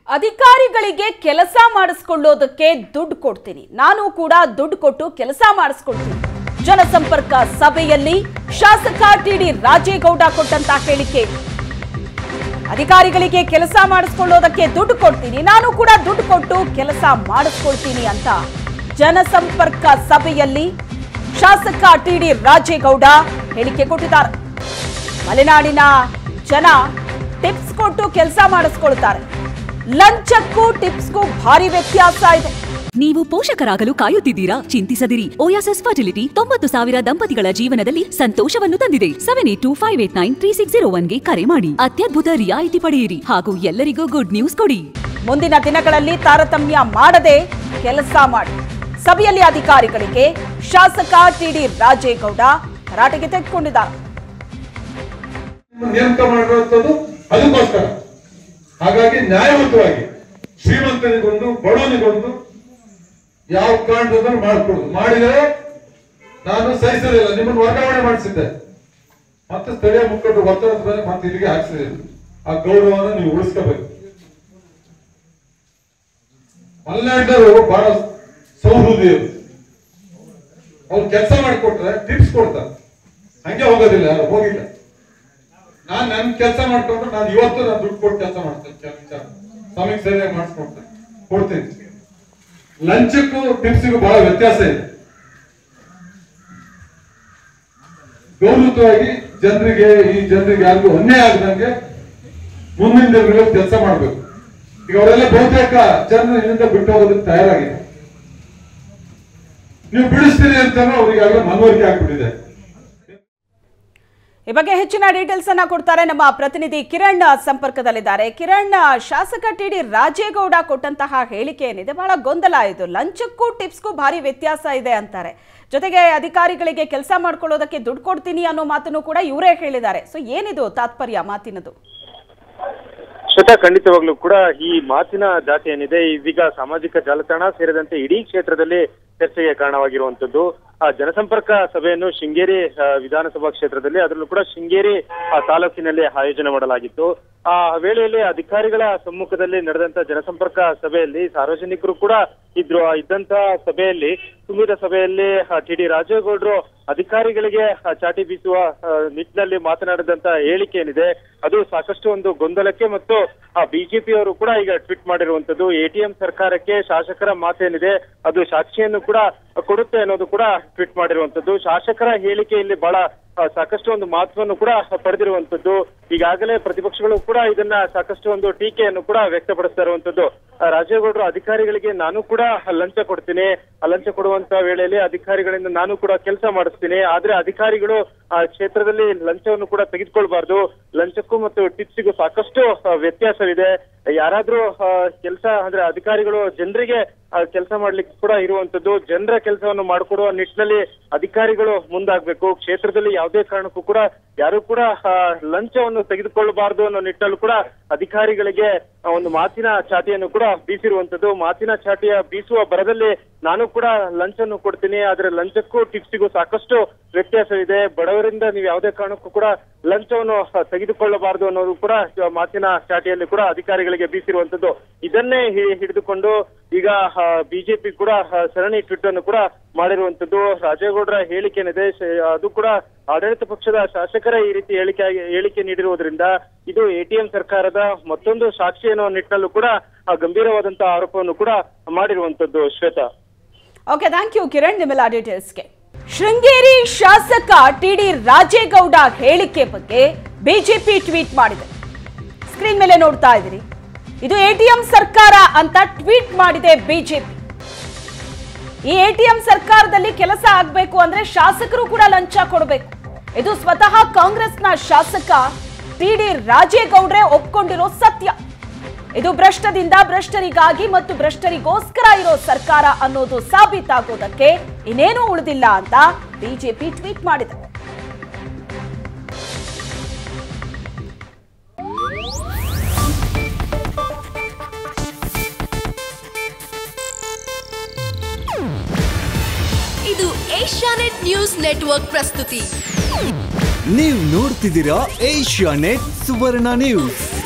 ಅಧಿಕಾರಿಗಳಿಗೆ ಕೆಲಸ ಮಾಡಿಸ್ಕೊಳ್ಳೋದಕ್ಕೆ ದುಡ್ಡು ಕೊಡ್ತೀನಿ ನಾನು ಕೂಡ ದುಡ್ಡು ಕೊಟ್ಟು ಕೆಲಸ ಮಾಡಿಸ್ಕೊಳ್ತೀನಿ ಜನಸಂಪರ್ಕ ಸಭೆಯಲ್ಲಿ ಶಾಸಕ ಟಿಡಿ ರಾಜೇಗೌಡ ಕೊಟ್ಟಂತ ಹೇಳಿಕೆ ಅಧಿಕಾರಿಗಳಿಗೆ ಕೆಲಸ ಮಾಡಿಸ್ಕೊಳ್ಳೋದಕ್ಕೆ ದುಡ್ಡು ಕೊಡ್ತೀನಿ ನಾನು ಕೂಡ ದುಡ್ಡು ಕೊಟ್ಟು ಕೆಲಸ ಮಾಡಿಸ್ಕೊಳ್ತೀನಿ ಅಂತ ಜನಸಂಪರ್ಕ ಸಭೆಯಲ್ಲಿ ಶಾಸಕ ಟಿಡಿ ರಾಜೇಗೌಡ ಹೇಳಿಕೆ ಕೊಟ್ಟಿದ್ದಾರೆ ಮಲೆನಾಡಿನ ಜನ ಟಿಪ್ಸ್ ಕೊಟ್ಟು ಕೆಲಸ ಮಾಡಿಸ್ಕೊಳ್ತಾರೆ ಲಂಚಕ್ಕೂ ಟಿಪ್ಸ್ಗೂ ಭಾರಿ ವ್ಯತ್ಯಾಸ ಇದೆ ನೀವು ಪೋಷಕರಾಗಲು ಕಾಯುತ್ತಿದ್ದೀರಾ ಚಿಂತಿಸದಿರಿ ಓಯಾಸಸ್ ಫರ್ಟಿಲಿಟಿ ತೊಂಬತ್ತು ಸಾವಿರ ದಂಪತಿಗಳ ಜೀವನದಲ್ಲಿ ಸಂತೋಷವನ್ನು ತಂದಿದೆ seven eight two five eight nine three six zero ಒನ್ಗೆ ಕರೆ ಮಾಡಿ ಅತ್ಯದ್ಭುತ ರಿಯಾಯಿತಿ ಪಡೆಯಿರಿ ಹಾಗೂ ಎಲ್ಲರಿಗೂ ಗುಡ್ ನ್ಯೂಸ್ ಕೊಡಿ ಮುಂದಿನ ದಿನಗಳಲ್ಲಿ ತಾರತಮ್ಯ ಮಾಡದೆ ಕೆಲಸ ಮಾಡಿ ಸಭೆಯಲ್ಲಿ ಅಧಿಕಾರಿಗಳಿಗೆ ಶಾಸಕ ಟಿಡಿ ರಾಜೇಗೌಡ ತರಾಟೆಗೆ ತೆಗೆದುಕೊಂಡಿದ್ದಾರೆ ನೇಮಕ ಮಾಡಿರುವಂತದ್ದು ಅದಕ್ಕೋಸ್ಕರ ಹಾಗಾಗಿ ನ್ಯಾಯಯುತವಾಗಿ ಶ್ರೀಮಂತನಿಗೊಂದು ಬಡವನಿಗೊಂದು ಯಾವ ಕಾರಣದಿಂದ ಮಾಡ್ಕೊಡುದು ಮಾಡಿದರೆ ನಾನು ಸಹಿಸಲಿಲ್ಲ ನಿಮ್ಮನ್ನು ವರ್ಗಾವಣೆ ಮಾಡಿಸಿದ್ದೆ ಮತ್ತೆ ಸ್ಥಳೀಯ ಮುಖಂಡರು ಒತ್ತಡದ ಮೇಲೆ ಮತ್ತೆ ಇಲ್ಲಿಗೆ ಹಾಕ್ಸಿದ್ರು ಆ ಗೌರವವನ್ನು ನೀವು ಉಳಿಸ್ಕೋಬೇಕು ಮಲೆನಾಡಿನವರು ಬಹಳ ಸೌಹೃದಯರು ಅವ್ರು ಕೆಲಸ ಮಾಡಿಕೊಟ್ರೆ ಟಿಪ್ಸ್ ಕೊಡ್ತಾರೆ ಹಂಗೆ ಹೋಗೋದಿಲ್ಲ ಯಾರು ಹೋಗಿಲ್ಲ ನಾನ್ ನನ್ ಕೆಲಸ ಮಾಡ್ಕೊಂಡ್ರೆ ನಾನು ಇವತ್ತು ನಾನು ದುಡ್ಡು ಕೊಟ್ಟು ಕೆಲಸ ಮಾಡ್ತೇನೆ ಕೆಲಸ ಸಮಯಕ್ಕೆ ಸರಿಯಾಗಿ ಮಾಡಿಸ್ಕೊಡ್ತೇನೆ ಕೊಡ್ತೀನಿ ಲಂಚಕ್ಕೂ ಟಿಪ್ಸಿಗೂ ಬಹಳ ವ್ಯತ್ಯಾಸ ಇದೆ ಗೌರವವಾಗಿ ಜನರಿಗೆ ಈ ಜನರಿಗೆ ಯಾರಿಗೂ ಅನ್ಯಾಯ ಆಗದಂಗೆ ಮುಂದಿನ ದಿನಗಳಲ್ಲಿ ಕೆಲಸ ಮಾಡ್ಬೇಕು ಈಗ ಅವರೆಲ್ಲ ಬಹುತೇಕ ಜನರು ಇಲ್ಲಿಂದ ಬಿಟ್ಟು ಹೋಗೋದಕ್ಕೆ ತಯಾರಾಗಿದೆ ನೀವು ಬಿಡಿಸ್ತೀರಿ ಅಂತಾನು ಅವ್ರಿಗೆ ಆಗಲೇ ಮನವರಿಕೆ ಆಗ್ಬಿಟ್ಟಿದೆ ಈ ಬಗ್ಗೆ ಹೆಚ್ಚಿನ ಡೀಟೇಲ್ಸ್ ಅನ್ನ ಕೊಡ್ತಾರೆ ನಮ್ಮ ಪ್ರತಿನಿಧಿ ಕಿರಣ್ ಸಂಪರ್ಕದಲ್ಲಿದ್ದಾರೆ ಕಿರಣ್ ಶಾಸಕ ಟಿಡಿ ರಾಜೇಗೌಡ ಕೊಟ್ಟಂತಹ ಹೇಳಿಕೆ ಏನಿದೆ ಬಹಳ ಗೊಂದಲ ಇದು ಲಂಚಕ್ಕೂ ಟಿಪ್ಸ್ಗೂ ಭಾರಿ ವ್ಯತ್ಯಾಸ ಇದೆ ಅಂತಾರೆ ಜೊತೆಗೆ ಅಧಿಕಾರಿಗಳಿಗೆ ಕೆಲಸ ಮಾಡ್ಕೊಳ್ಳೋದಕ್ಕೆ ದುಡ್ಡು ಕೊಡ್ತೀನಿ ಅನ್ನೋ ಮಾತನ್ನು ಕೂಡ ಇವರೇ ಹೇಳಿದ್ದಾರೆ ಸೊ ಏನಿದು ತಾತ್ಪರ್ಯ ಮಾತಿನದು ಶ್ವೇತಾ ಖಂಡಿತವಾಗ್ಲೂ ಕೂಡ ಈ ಮಾತಿನ ಜಾತಿ ಏನಿದೆ ಇದೀಗ ಸಾಮಾಜಿಕ ಜಾಲತಾಣ ಸೇರಿದಂತೆ ಇಡೀ ಕ್ಷೇತ್ರದಲ್ಲಿ ಚರ್ಚೆಗೆ ಕಾರಣವಾಗಿರುವಂತದ್ದು ಆ ಜನಸಂಪರ್ಕ ಸಭೆಯನ್ನು ಶೃಂಗೇರಿ ಆ, ವಿಧಾನಸಭಾ ಕ್ಷೇತ್ರದಲ್ಲಿ ಅದರಲ್ಲೂ ಕೂಡ ಶೃಂಗೇರಿ ಆ, ತಾಲೂಕಿನಲ್ಲಿ ಆಯೋಜನೆ ಮಾಡಲಾಗಿತ್ತು ಆ ವೇಳೆಯಲ್ಲಿ ಅಧಿಕಾರಿಗಳ ಸಮ್ಮುಖದಲ್ಲಿ ನಡೆದಂತ ಜನಸಂಪರ್ಕ ಸಭೆಯಲ್ಲಿ ಸಾರ್ವಜನಿಕರು ಕೂಡ ಇದ್ರು ಆ ಇದ್ದಂತ ಸಭೆಯಲ್ಲಿ ತುಂಬಿದ ಸಭೆಯಲ್ಲಿ ಟಿ ಡಿ ರಾಜೇಗೌಡರು ಅಧಿಕಾರಿಗಳಿಗೆ ಆ, ಚಾಟಿ ಬೀಸುವ ಆ, ನಿಟ್ಟಿನಲ್ಲಿ ಮಾತನಾಡಿದಂತ ಹೇಳಿಕೆ ಏನಿದೆ ಅದು ಸಾಕಷ್ಟು ಒಂದು ಗೊಂದಲಕ್ಕೆ ಮತ್ತು ಆ ಬಿಜೆಪಿ ಅವರು ಕೂಡ ಈಗ ಟ್ವೀಟ್ ಮಾಡಿರುವಂತದ್ದು ಎಟಿಎಂ ಸರ್ಕಾರಕ್ಕೆ ಶಾಸಕರ ಮಾತೇನಿದೆ ಅದು ಸಾಕ್ಷಿಯನ್ನು ಕೂಡ ಕೊಡುತ್ತೆ ಅನ್ನೋದು ಕೂಡ ಟ್ವೀಟ್ ಮಾಡಿರುವಂತದ್ದು ಶಾಸಕರ ಹೇಳಿಕೆಯಲ್ಲಿ ಬಹಳ ಆ, ಸಾಕಷ್ಟು ಒಂದು ಮಹತ್ವವನ್ನು ಕೂಡ ಪಡೆದಿರುವಂತದ್ದು ಈಗಾಗಲೇ ಪ್ರತಿಪಕ್ಷಗಳು ಕೂಡ ಇದನ್ನ ಸಾಕಷ್ಟು ಒಂದು ಟೀಕೆಯನ್ನು ಕೂಡ ವ್ಯಕ್ತಪಡಿಸ್ತಾ ಇರುವಂತದ್ದು ಆ, ರಾಜೇಗೌಡರು ಅಧಿಕಾರಿಗಳಿಗೆ ನಾನು ಕೂಡ ಲಂಚ ಕೊಡ್ತೀನಿ ಆ ಲಂಚ ಕೊಡುವಂತ ವೇಳೆಯಲ್ಲಿ ಅಧಿಕಾರಿಗಳಿಂದ ನಾನು ಕೂಡ ಕೆಲಸ ಮಾಡಿಸ್ತೀನಿ ಆದ್ರೆ ಅಧಿಕಾರಿಗಳು ಆ ಕ್ಷೇತ್ರದಲ್ಲಿ ಲಂಚವನ್ನು ಕೂಡ ತೆಗೆದುಕೊಳ್ಬಾರ್ದು ಲಂಚಕ್ಕೂ ಮತ್ತು ಟಿಪ್ಸಿಗೂ ಸಾಕಷ್ಟು ಆ, ವ್ಯತ್ಯಾಸವಿದೆ ಯಾರಾದ್ರೂ ಕೆಲಸ ಅಂದ್ರೆ ಅಧಿಕಾರಿಗಳು ಜನರಿಗೆ ಕೆಲಸ ಮಾಡ್ಲಿಕ್ಕೆ ಕೂಡ ಇರುವಂತದ್ದು ಜನರ ಕೆಲಸವನ್ನು ಮಾಡಿಕೊಡುವ ನಿಟ್ಟಿನಲ್ಲಿ ಅಧಿಕಾರಿಗಳು ಮುಂದಾಗ್ಬೇಕು ಕ್ಷೇತ್ರದಲ್ಲಿ ಯಾವುದೇ ಕಾರಣಕ್ಕೂ ಕೂಡ ಯಾರು ಕೂಡ ಆ, ಲಂಚವನ್ನು ತೆಗೆದುಕೊಳ್ಳಬಾರದು ಅನ್ನೋ ನಿಟ್ಟಿನಲ್ಲೂ ಕೂಡ ಅಧಿಕಾರಿಗಳಿಗೆ ಆ, ಒಂದು ಮಾತಿನ ಚಾಟಿಯನ್ನು ಕೂಡ ಬೀಸಿರುವಂತದ್ದು ಮಾತಿನ ಚಾಟಿಯ ಬೀಸುವ ಬರದಲ್ಲಿ ನಾನು ಕೂಡ ಲಂಚನ್ನು ಕೊಡ್ತೀನಿ ಆದ್ರೆ ಲಂಚಕ್ಕೂ ಟಿಪ್ಸಿಗೂ ಸಾಕಷ್ಟು ವ್ಯತ್ಯಾಸವಿದೆ ಬಡವರಿಂದ ನೀವು ಯಾವುದೇ ಕಾರಣಕ್ಕೂ ಕೂಡ ಲಂಚವನ್ನು ಆ, ತೆಗೆದುಕೊಳ್ಳಬಾರದು ಅನ್ನೋದು ಕೂಡ ಆ, ಮಾತಿನ ಚಾಟಿಯಲ್ಲಿ ಕೂಡ ಅಧಿಕಾರಿಗಳಿಗೆ ಬೀಸಿರುವಂತದ್ದು ಇದನ್ನೇ ಹಿ- ಹಿಡಿದುಕೊಂಡು ಈಗ ಬಿಜೆಪಿ ಕೂಡ ಆ, ಸರಣಿ ಟ್ವೀಟ್ ಅನ್ನು ಕೂಡ ಮಾಡಿರುವಂತದ್ದು ರಾಜೇಗೌಡರ ಹೇಳಿಕೆ ಏನಿದೆ ಶ- ಅದು ಕೂಡ ಆಡಳಿತ ಪಕ್ಷದ ಶಾಸಕರ ಈ ರೀತಿ ಹೇಳಿಕೆ ಹೇಳಿಕೆ ನೀಡಿರುವುದರಿಂದ ಇದು ಎಟಿಎಂ ಸರ್ಕಾರದ ಮತ್ತೊಂದು ಸಾಕ್ಷಿ ಅನ್ನೋ ನಿಟ್ಟಿನಲ್ಲೂ ಕೂಡ ಆ, ಗಂಭೀರವಾದಂತಹ ಆರೋಪವನ್ನು ಕೂಡ ಮಾಡಿರುವಂತದ್ದು Shweta okay thank you Kiran ನಿಮ್ಮೆಲ್ಲ ಡೀಟೇಲ್ಸ್ಗೆ ಶೃಂಗೇರಿ ಶಾಸಕ ಟಿಡಿ ರಾಜೇಗೌಡ ಹೇಳಿಕೆ ಬಗ್ಗೆ ಬಿಜೆಪಿ ಟ್ವೀಟ್ ಮಾಡಿದೆ ಸ್ಕ್ರೀನ್ ಮೇಲೆ ನೋಡ್ತಾ ಇದ್ದೀರಿ ಇದು ಎಟಿಎಂ ಸರ್ಕಾರ ಅಂತ ಟ್ವೀಟ್ ಮಾಡಿದೆ ಬಿಜೆಪಿ ಈ ಎಟಿಎಂ ಸರ್ಕಾರದಲ್ಲಿ ಕೆಲಸ ಆಗಬೇಕು ಅಂದ್ರೆ ಶಾಸಕರು ಕೂಡ ಲಂಚ ಕೊಡಬೇಕು ಇದು ಸ್ವತಃ ಕಾಂಗ್ರೆಸ್ನ ಶಾಸಕ ಟಿಡಿ ರಾಜೇಗೌಡ್ರೆ ಒಪ್ಕೊಂಡಿರೋ ಸತ್ಯ ಇದು ಭ್ರಷ್ಟದಿಂದ ಭ್ರಷ್ಟರಿಗಾಗಿ ಮತ್ತು ಭ್ರಷ್ಟರಿಗೋಸ್ಕರ ಇರೋ ಸರ್ಕಾರ ಅನ್ನೋದು ಸಾಬೀತಾಗೋದಕ್ಕೆ ಇನ್ನೇನೂ ಉಳಿದಿಲ್ಲ ಅಂತ ಬಿಜೆಪಿ ಟ್ವೀಟ್ ಮಾಡಿದೆ ಇದು ಏಷ್ಯಾನೆಟ್ ನ್ಯೂಸ್ ನೆಟ್ವರ್ಕ್ ಪ್ರಸ್ತುತಿ ನೀವು ನೋಡ್ತಿದ್ದೀರಾ ಏಷ್ಯಾ ನೆಟ್ ಸುವರ್ಣ ನ್ಯೂಸ್